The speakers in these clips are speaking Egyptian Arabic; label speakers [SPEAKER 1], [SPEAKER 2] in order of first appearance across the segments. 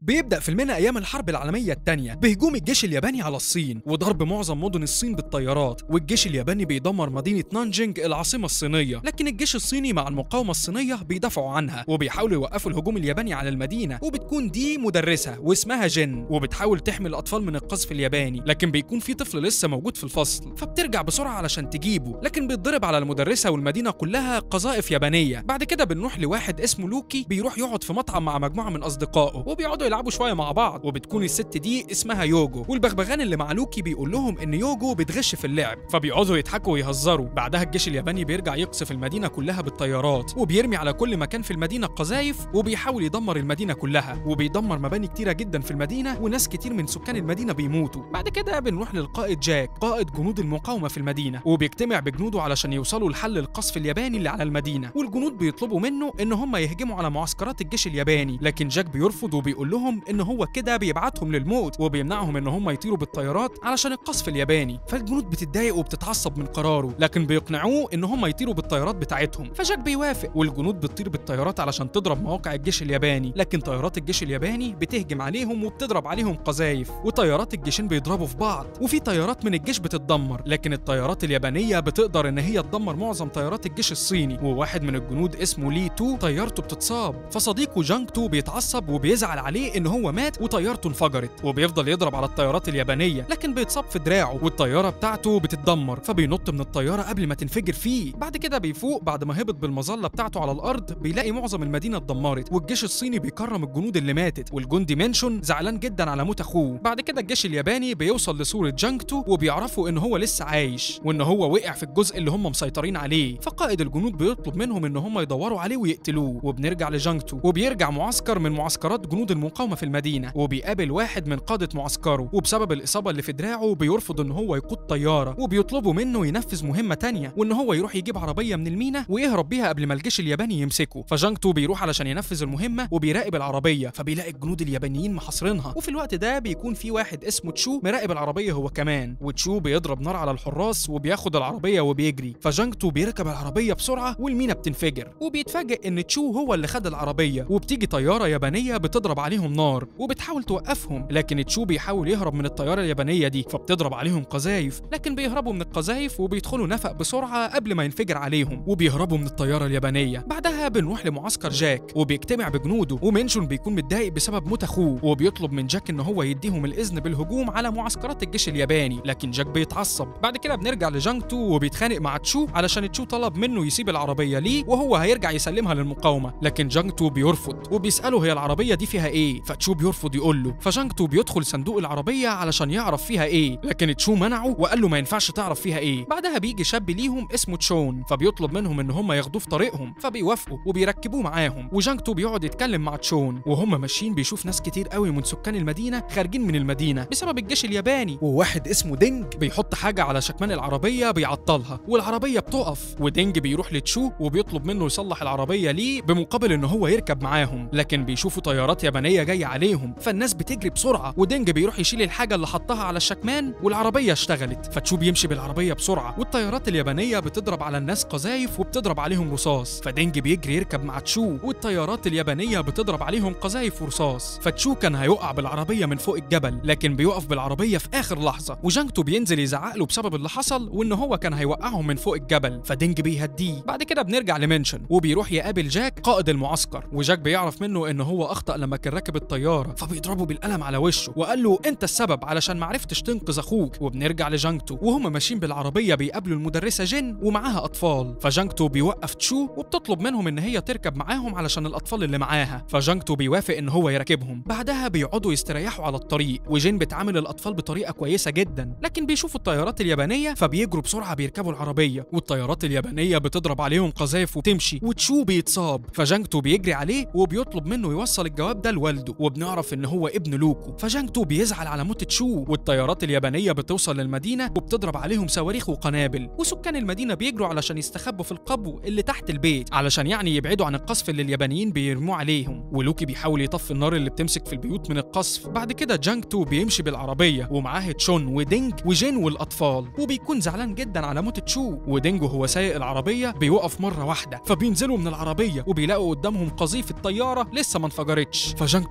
[SPEAKER 1] بيبدأ فيلمنا أيام الحرب العالمية الثانية بهجوم الجيش الياباني على الصين وضرب معظم مدن الصين بالطيارات والجيش الياباني بيدمر مدينة نانجينج العاصمة الصينية لكن الجيش الصيني مع المقاومة الصينية بيدافعوا عنها وبيحاولوا يوقفوا الهجوم الياباني على المدينة وبتكون دي مدرسة واسمها جن وبتحاول تحمي الأطفال من القذف الياباني لكن بيكون في طفل لسه موجود في الفصل فبترجع بسرعة علشان تجيبه لكن بيتضرب على المدرسة والمدينة كلها قذائف يابانية بعد كده بنروح لواحد اسمه لوكي بيروح يقعد في مطعم مع مجموعة من أصدقائه وبيقعدوا يلعبوا شوية مع بعض وبتكون الست دي اسمها يوجو والبغبغان اللي مع لوكي بيقول لهم إن يوجو بتغش في اللعب فبيقعدوا يضحكوا ويهزروا بعدها الجيش الياباني بيرجع يقصف المدينة كلها بالطيارات وبيرمي على كل مكان في المدينة قذايف وبيحاول يدمر المدينة كلها وبيدمر مباني كتيرة جدا في المدينة وناس كتير من سكان المدينة بيموتوا بعد كده بنروح للقائد جاك قائد جنود المقاومة في المدينة وبيجتمع بجنوده علشان يوصلوا لحل القصف الياباني اللي على المدينة والجنود بيطلبوا منه ان هم يهجموا على معسكرات الجيش الياباني لكن جاك بيرفض وبيقول لهم ان هو كده بيبعتهم للموت وبيمنعهم ان هم يطيروا بالطيارات علشان القصف الياباني فالجنود بتتضايق وبتتعصب من قراره لكن بيقنعوه ان هم يطيروا بالطيارات بتاعتهم فجاك بيوافق والجنود بتطير بالطيارات علشان تضرب مواقع الجيش الياباني لكن طيارات الجيش الياباني بتهجم عليهم وبتضرب عليهم قذايف وطيارات الجيشين بيضربوا في بعض وفي طيارات من الجيش بتتدمر لكن الطيارات اليابانيه بتقدر ان هي تدمر معظم طيارات الجيش الصيني وواحد من الجنود اسمه لي تو طيارته بتتصاب فصديقه جانج تو بيتعصب وبيزعل عليه ان هو مات وطيارته انفجرت وبيفضل يضرب على الطيارات اليابانيه لكن بيتصاب في دراعه والطياره بتاعته بتتدمر فبينط من الطياره قبل ما تنفجر فيه بعد كده بيفوق بعد ما هبط بالمظله بتاعته على الارض بيلاقي معظم المدينه اتدمرت والجيش الصيني بيكرم الجنود اللي ماتت والجندي منشون زعلان جدا على موت اخوه بعد كده الجيش الياباني بيوصل لصوره جانج تو وبيعرفوا ان هو لسه عايش وان هو وقع في الجزء اللي هم مسيطرين عليه فقائد الجنود بيطلب منهم ان هم يدوروا عليه ويقتلوه وبنرجع لجانجتو وبيرجع معسكر من معسكرات جنود المقاومه في المدينه وبيقابل واحد من قاده معسكره وبسبب الاصابه اللي في دراعه بيرفض ان هو يقود طياره وبيطلبوا منه ينفذ مهمه تانية وان هو يروح يجيب عربيه من المينا ويهرب بيها قبل ما الجيش الياباني يمسكه فجانجتو بيروح علشان ينفذ المهمه وبيراقب العربيه فبيلاقي الجنود اليابانيين محاصرينها وفي الوقت ده بيكون في واحد اسمه تشو مراقب العربيه هو كمان وتشو بيضرب نار على الحراس وبياخد العربيه وبيجري فجانجتو بيركب العربيه بسرعه والمينا بتنفجر وبيتفاجئ ان تشو هو اللي خد العربيه وبتيجي طياره يابانيه بتضرب عليهم نار وبتحاول توقفهم لكن تشو بيحاول يهرب من الطياره اليابانيه دي فبتضرب عليهم قذايف لكن بيهربوا من القذايف وبيدخلوا نفق بسرعه قبل ما ينفجر عليهم وبيهربوا من الطياره اليابانيه بعدها بنروح لمعسكر جاك وبيجتمع بجنوده ومنشون بيكون متضايق بسبب موت اخوه وبيطلب من جاك ان هو يديهم الاذن بالهجوم على معسكرات الجيش الياباني لكن جاك بيتعصب بعد كده بنرجع لجانج تو وبيتخانق مع تشو علشان تشو طلب منه يسيب العربيه ليه وهو هيرجع يسلمها للمقاومه لكن جانج تو بيرفض وبيساله هي العربيه دي فيها ايه فتشو بيرفض يقول له فجانج تو بيدخل صندوق العربيه علشان يعرف فيها ايه لكن تشو منعه وقال له ما ينفعش تعرف فيها ايه بعدها بيجي شاب ليهم اسمه تشون فبيطلب منهم ان هم ياخدوه في طريقهم فبيوافقوا وبيركبوه معاهم وجانج تو بيقعد يتكلم مع تشون وهم ماشيين بيشوف ناس كتير قوي من سكان المدينه خارجين من المدينه بسبب الجيش الياباني وواحد اسمه دينج بيحط حاجه على شكمان العربيه بيعطلها والعربيه بتقف ودينج بيروح لتشو وبيطلب منه يصلح العربيه ليه بمقابل ان هو يركب معاهم لكن بيشوفوا طيارات يابانيه جايه عليهم فالناس بتجري بسرعه ودينج بيروح يشيل الحاجه اللي حطها على الشكمان والعربيه اشتغلت فتشو بيمشي بالعربيه بسرعه والطيارات اليابانيه بتضرب على الناس قذايف وبتضرب عليهم رصاص فدينج بيجري يركب مع تشو والطيارات اليابانيه بتضرب عليهم قذايف ورصاص فتشو كان هيقع بالعربيه من فوق الجبل لكن بيقف بالعربيه في اخر لحظه وجانجتو بينزل يزعق له بسبب اللي حصل وان هو كان هيوقعهم من فوق الجبل فدينج بيهديه بعد كده بنرجع لمنشن وبيروح يقابل جاك قائد المعسكر وجاك بيعرف منه ان هو اخطا لما كان راكب الطياره فبيضربه بالقلم على وشه وقال له انت السبب علشان ما عرفتش تنقذ اخوك وبنرجع لجانجتو وهم ماشيين بالعربيه بيقابلوا المدرسه جين ومعاها اطفال فجانجتو بيوقف تشو وبتطلب منهم ان هي تركب معاهم علشان الاطفال اللي معاها فجانجتو بيوافق ان هو يركبهم بعدها بيقعدوا يستريحوا على الطريق وجين بتعامل الاطفال بطريقه كويسه جدا لكن بيشوفوا الطيارات اليابانيه فبيجروا بسرعه بيركبوا العربيه والطيارات اليابانيه بتضرب عليهم قذايف وتمشي وتشو بيتصاب فجانجتو بيجري عليه وبيطلب منه يوصل الجواب ده لوالده وبنعرف ان هو ابن لوكو فجانجتو بيزعل على موت تشو والطيارات اليابانيه بتوصل للمدينه وبتضرب عليهم صواريخ وقنابل وسكان المدينه بيجروا علشان يستخبوا في القبو اللي تحت البيت علشان يعني يبعدوا عن القصف اللي اليابانيين بيرموه عليهم ولوكي بيحاول يطفي النار اللي بتمسك في البيوت من القصف بعد كده جانجتو بيمشي بالعربيه ومعاه تشون ودينج وجين والاطفال وبيكون زعلان جدا على موت تشو ودينج وهو سايق العربيه بيوقف مره واحده فبينزلوا من العربيه وبيلاقوا قدامهم قذيف الطياره لسه ما انفجرتش فجانجتو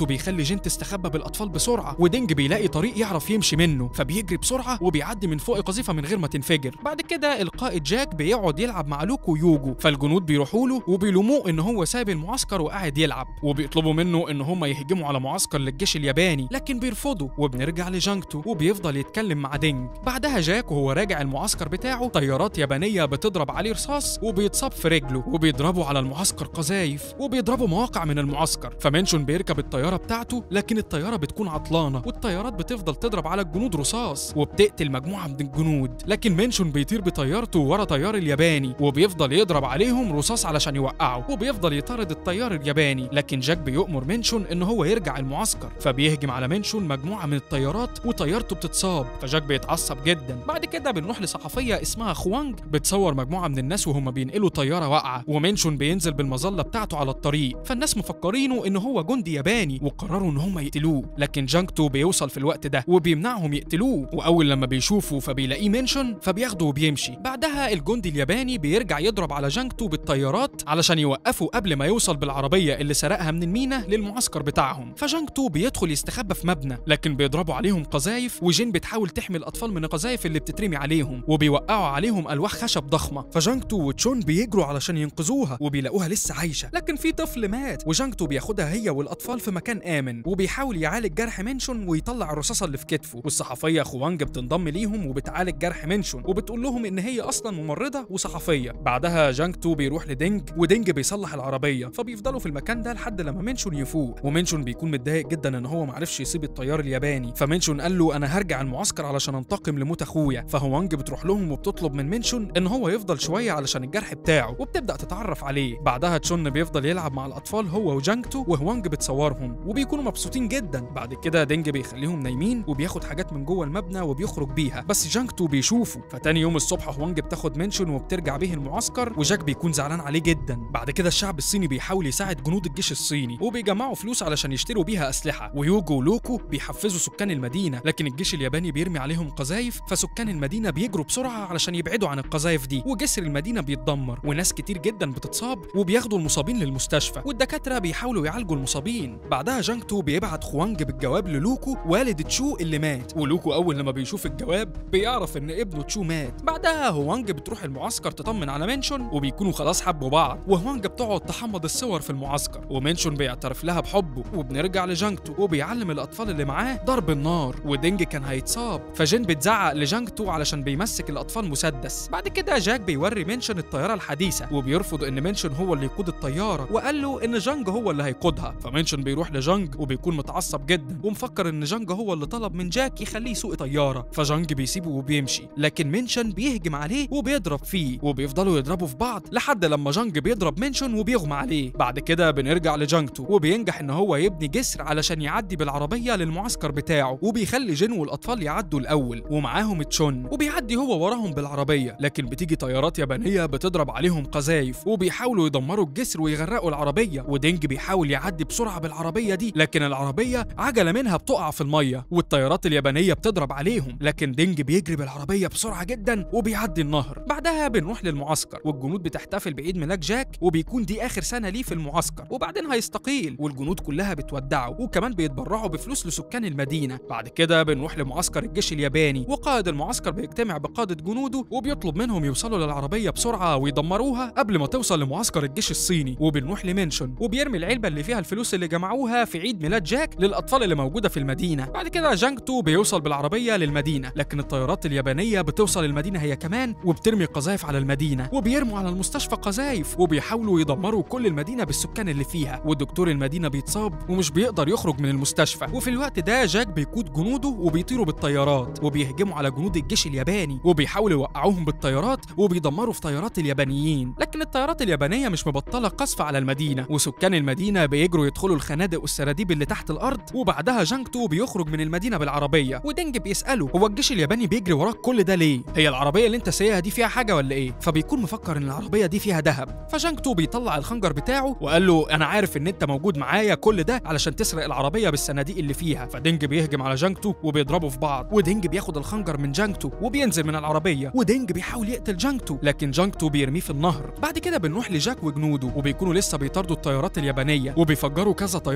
[SPEAKER 1] فجانكتو بيخلي جين تستخبى بالاطفال بسرعه ودينج بيلاقي طريق يعرف يمشي منه فبيجري بسرعه وبيعدي من فوق القذيفه من غير ما تنفجر بعد كده القائد جاك بيقعد يلعب مع لوك ويوجو فالجنود بيروحوا له وبيلوموه ان هو ساب المعسكر وقاعد يلعب وبيطلبوا منه ان هم يهجموا على معسكر للجيش الياباني لكن بيرفضوا وبنرجع لجانكتو وبيفضل يتكلم مع دينج بعدها جاك وهو راجع المعسكر بتاعه طيارات يابانيه بتضرب عليه رصاص وبيتصاب في رجله وبيضربوا على المعسكر قذايف وبيضربوا مواقع من المعسكر فمنشون بيركب الطياره بتاعته لكن الطياره بتكون عطلانه والطيارات بتفضل تضرب على الجنود رصاص وبتقتل مجموعه من الجنود لكن منشون بيطير بطيارته ورا طيار الياباني وبيفضل يضرب عليهم رصاص علشان يوقعه وبيفضل يطارد الطيار الياباني لكن جاك بيؤمر منشون ان هو يرجع المعسكر فبيهجم على منشون مجموعه من الطيارات وطيارته بتتصاب فجاك بيتعصب جدا بعد كده بنروح لصحفيه اسمها خوانج بتصور مجموعه من الناس وهم بينقلوا طياره واقعه ومنشون بينزل بالمظله بتاعته على الطريق فالناس مفكرينه ان هو جندي ياباني وقرروا ان هم يقتلوه لكن جانكتو بيوصل في الوقت ده وبيمنعهم يقتلوه واول لما بيشوفوا فبيلاقيه منشون فبياخده وبيمشي بعدها الجندي الياباني بيرجع يضرب على جانكتو بالطيارات علشان يوقفه قبل ما يوصل بالعربيه اللي سرقها من المينا للمعسكر بتاعهم فجانكتو بيدخل يستخبى في مبنى لكن بيضربوا عليهم قذايف وجين بتحاول تحمي الاطفال من القذايف اللي بتترمي عليهم وبيوقعوا عليهم الواح خشب ضخمه فجانكتو وتشون بيجروا علشان ينقذوها وبيلاقوها لسه عايشه لكن في طفل مات وجانكتو بياخدها هي والاطفال في مكان امن وبيحاول يعالج جرح منشون ويطلع الرصاصه اللي في كتفه والصحفيه خوانج بتنضم ليهم وبتعالج جرح منشون وبتقول لهم ان هي اصلا ممرضه وصحفيه بعدها جانكتو بيروح لدينج ودينج بيصلح العربيه فبيفضلوا في المكان ده لحد لما منشون يفوق ومنشون بيكون متضايق جدا ان هو معرفش يسيب الطيار الياباني فمنشون قال له انا هرجع المعسكر علشان انتقم لموت اخويا فهوانج بتروح لهم وبتطلب من منشون ان هو يفضل شويه علشان الجرح بتاعه وبتبدا تتعرف عليه بعدها تشون بيفضل يلعب مع الاطفال هو وجانكتو وهوانج بتصورهم وبيكونوا مبسوطين جدا بعد كده دينج بيخليهم نايمين وبياخد حاجات من جوه المبنى وبيخرج بيها بس جانكتو بيشوفه فتاني يوم الصبح هوانج بتاخد منشون وبترجع بيه المعسكر وجاك بيكون زعلان عليه جدا بعد كده الشعب الصيني بيحاول يساعد جنود الجيش الصيني وبيجمعوا فلوس علشان يشتروا بيها اسلحه ويوجو ولوكو بيحفزوا سكان المدينه لكن الجيش الياباني بيرمي عليهم قذايف فسكان المدينه بيجروا بسرعه علشان يبعدوا عن القذايف دي وجسر المدينه بيتدمر وناس كتير جدا بتتصاب وبياخدوا المصابين للمستشفى والدكاتره بيحاولوا يعالجوا المصابين بعدها جانكتو بيبعت خوانج بالجواب للوكو والد تشو اللي مات ولوكو اول لما بيشوف الجواب بيعرف ان ابنه تشو مات بعدها هوانج بتروح المعسكر تطمن على منشون وبيكونوا خلاص حبوا بعض وهوانج بتقعد تحمض الصور في المعسكر ومنشون بيعترف لها بحبه وبنرجع لجانكتو وبيعلم الاطفال اللي معاه ضرب النار ودينج كان هيتصاب فجين بتزعق لجانكتو علشان بيمسك الاطفال مسدس بعد كده جاك بيوري منشون الطياره الحديثه وبيرفض ان منشون هو اللي يقود الطياره وقال له ان جانج هو اللي هيقودها فمنشون بيروح لجانج وبيكون متعصب جدا ومفكر ان جانج هو اللي طلب من جاك يخليه يسوق طياره فجانج بيسيبه وبيمشي لكن منشون بيهجم عليه وبيضرب فيه وبيفضلوا يضربوا في بعض لحد لما جانج بيضرب منشون وبيغمى عليه بعد كده بنرجع لجانجتو وبينجح ان هو يبني جسر علشان يعدي بالعربيه للمعسكر بتاعه وبيخلي جين والاطفال يعدوا الاول ومعاهم تشون وبيعدي هو وراهم بالعربيه لكن بتيجي طيارات يابانيه بتضرب عليهم قذايف وبيحاولوا يدمروا الجسر ويغرقوا العربيه ودينج بيحاول يعدي بسرعه بالعربيه دي لكن العربيه عجله منها بتقع في الميه والطيارات اليابانيه بتضرب عليهم لكن دينج بيجري بالعربيه بسرعه جدا وبيعدي النهر بعدها بنروح للمعسكر والجنود بتحتفل بعيد ميلاد جاك وبيكون دي اخر سنه ليه في المعسكر وبعدين هيستقيل والجنود كلها بتودعه وكمان بيتبرعوا بفلوس لسكان المدينه بعد كده بنروح لمعسكر الجيش الياباني وقائد المعسكر بيجتمع بقاده جنوده وبيطلب منهم يوصلوا للعربيه بسرعه ويدمروها قبل ما توصل لمعسكر الجيش الصيني وبنروح لمنشن وبيرمي العلبه اللي فيها الفلوس اللي جمعوها في عيد ميلاد جاك للاطفال اللي موجوده في المدينه بعد كده جانج تو بيوصل بالعربيه للمدينه لكن الطيارات اليابانيه بتوصل المدينه هي كمان وبترمي قذايف على المدينه وبيرموا على المستشفى قذايف وبيحاولوا يدمروا كل المدينه بالسكان اللي فيها ودكتور المدينه بيتصاب ومش بيقدر يخرج من المستشفى وفي الوقت ده جاك بيقود جنوده وبيطيروا بالطيارات وبيهجموا على جنود الجيش الياباني وبيحاولوا يوقعوهم بالطيارات وبيدمروا في طيارات اليابانيين لكن الطيارات اليابانيه مش مبطله قصف على المدينه وسكان المدينه بيجروا يدخلوا الخنادق والسراديب اللي تحت الارض وبعدها جانكتو بيخرج من المدينه بالعربيه ودينج بيساله هو الجيش الياباني بيجري وراك كل ده ليه هي العربيه اللي انت سايقها دي فيها حاجه ولا ايه فبيكون مفكر ان العربيه دي فيها ذهب فجانكتو بيطلع الخنجر بتاعه وقال له انا عارف ان انت موجود معايا كل ده علشان تسرق العربيه بالصناديق اللي فيها فدينج بيهجم على جانكتو وبيضربوا في بعض ودينج بياخد الخنجر من جانكتو وبينزل من العربيه ودينج بيحاول يقتل جانكتو لكن جانكتو بيرميه في النهر بعد كده بنروح لجاك وجنوده وبيكونوا لسه بيطاردوا الطيارات اليابانيه وبيفجروا كذا طياره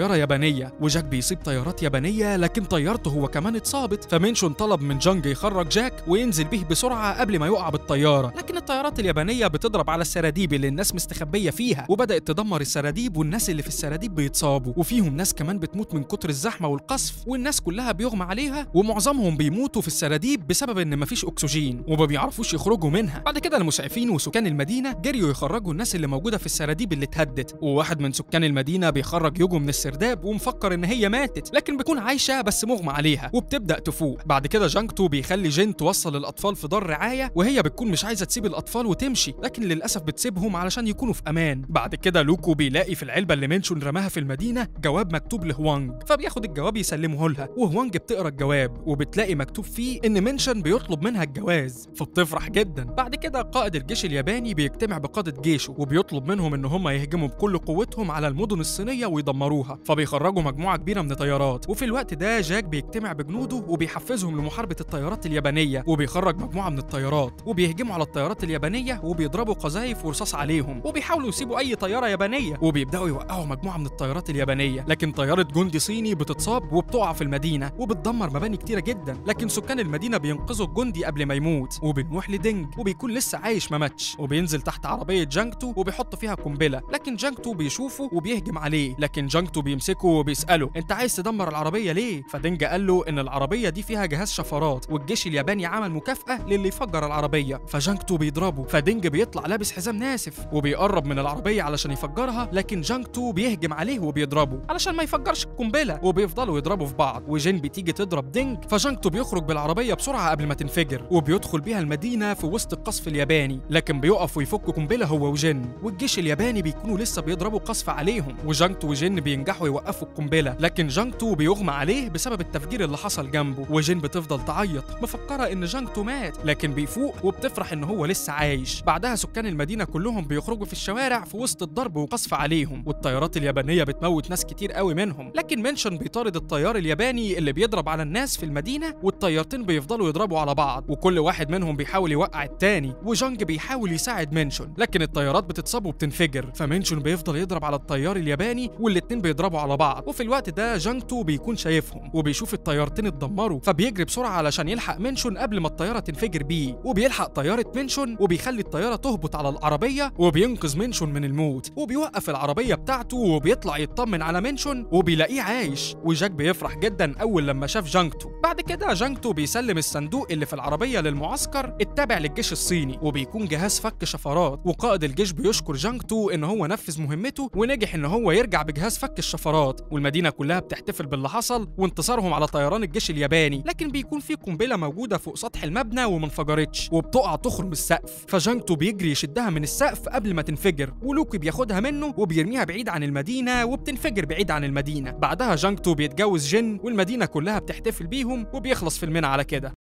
[SPEAKER 1] طياره يابانيه وجاك بيصيب طيارات يابانيه لكن طيارته هو كمان اتصابت فمنشون طلب من جانج يخرج جاك وينزل به بسرعه قبل ما يقع بالطياره لكن الطيارات اليابانيه بتضرب على السراديب اللي الناس مستخبيه فيها وبدات تدمر السراديب والناس اللي في السراديب بيتصابوا وفيهم ناس كمان بتموت من كتر الزحمه والقصف والناس كلها بيغمى عليها ومعظمهم بيموتوا في السراديب بسبب ان مفيش اكسجين وما بيعرفوش يخرجوا منها بعد كده المسعفين وسكان المدينه جريوا يخرجوا الناس اللي موجوده في السراديب اللي اتهدت وواحد من سكان المدينه بيخرج يوجو من السرداب ومفكر ان هي ماتت لكن بتكون عايشه بس مغمى عليها وبتبدا تفوق بعد كده جانكتو بيخلي جين توصل الاطفال في دار رعايه وهي بتكون مش عايزه تسيب الاطفال وتمشي لكن للاسف بتسيبهم علشان يكونوا في امان بعد كده لوكو بيلاقي في العلبه اللي منشون رماها في المدينه جواب مكتوب لهوانج فبياخد الجواب يسلمه لها وهوانج بتقرا الجواب وبتلاقي مكتوب فيه ان منشن بيطلب منها الجواز فبتفرح جدا بعد كده قائد الجيش الياباني بيجتمع بقاده جيشه وبيطلب منهم ان هم يهجموا بكل قوتهم على المدن الصينيه ويدمروها فبيخرجوا مجموعه كبيره من الطيارات وفي الوقت ده جاك بيجتمع بجنوده وبيحفزهم لمحاربه الطيارات اليابانيه وبيخرج مجموعه من الطيارات وبيهجموا على الطيارات اليابانيه وبيضربوا قذايف ورصاص عليهم وبيحاولوا يسيبوا اي طياره يابانيه وبيبداوا يوقعوا مجموعه من الطيارات اليابانيه لكن طياره جندي صيني بتتصاب وبتقع في المدينه وبتدمر مباني كتيره جدا لكن سكان المدينه بينقذوا الجندي قبل ما يموت وبنروح لدينج وبيكون لسه عايش ما ماتش وبينزل تحت عربيه جانكتو وبيحط فيها قنبله لكن جانكتو بيشوفه وبيهجم عليه لكن جانكتو بيمسكه وبيساله انت عايز تدمر العربيه ليه فدينج قال له ان العربيه دي فيها جهاز شفرات والجيش الياباني عمل مكافاه للي يفجر العربيه فجانكتو بيضربه فدينج بيطلع لابس حزام ناسف وبيقرب من العربيه علشان يفجرها لكن جانكتو بيهجم عليه وبيضربه علشان ما يفجرش القنبله وبيفضلوا يضربوا في بعض وجين بتيجي تضرب دينج فجانكتو بيخرج بالعربيه بسرعه قبل ما تنفجر وبيدخل بيها المدينه في وسط القصف الياباني لكن بيقف ويفك قنبله هو وجين والجيش الياباني بيكونوا لسه بيضربوا قصف عليهم وجانكتو وجين بينجحوا يوقفوا القنبله لكن جانكتو بيغمى عليه بسبب التفجير اللي حصل جنبه وجين بتفضل تعيط مفكره ان جانكتو مات لكن بيفوق وبتفرح ان هو لسه عايش بعدها سكان المدينه كلهم بيخرجوا في الشوارع في وسط الضرب وقصف عليهم والطيارات اليابانيه بتموت ناس كتير قوي منهم لكن منشن بيطارد الطيار الياباني اللي بيضرب على الناس في المدينه والطيارتين بيفضلوا يضربوا على بعض وكل واحد منهم بيحاول يوقع التاني وجانج بيحاول يساعد منشن لكن الطيارات بتتصاب وبتنفجر فمنشن بيفضل يضرب على الطيار الياباني والاتنين بيضربوا على بعض وفي الوقت ده جانجتو بيكون شايفهم وبيشوف الطيارتين اتدمروا فبيجري بسرعه علشان يلحق منشن قبل ما الطياره تنفجر بيه وبيلحق طياره منشن وبيخلي الطياره تهبط على العربيه وبينقذ منشن من الموت وبيوقف العربيه بتاعته وبيطلع يطمن على منشن وبيلاقيه عايش وجاك بيفرح جدا اول لما شاف جانجتو بعد كده جانجتو بيسلم الصندوق اللي في العربيه للمعسكر التابع للجيش الصيني وبيكون جهاز فك شفرات وقائد الجيش بيشكر جانجتو ان هو نفذ مهمته ونجح ان هو يرجع بجهاز فك الشفرات والمدينه كلها بتحتفل باللي حصل وانتصارهم على طيران الجيش الياباني لكن بيكون في قنبله موجوده فوق سطح المبنى وما انفجرتش وبتقع تخرم السقف فجانجتو بيجري يشدها من السقف قبل ما تنفجر ولوكي بياخدها منه وبيرميها بعيد عن المدينه وبتنفجر بعيد عن المدينه بعدها جانجتو بيتجوز جين والمدينه كلها بتحتفل بيهم وبيخلص فيلمنا على كده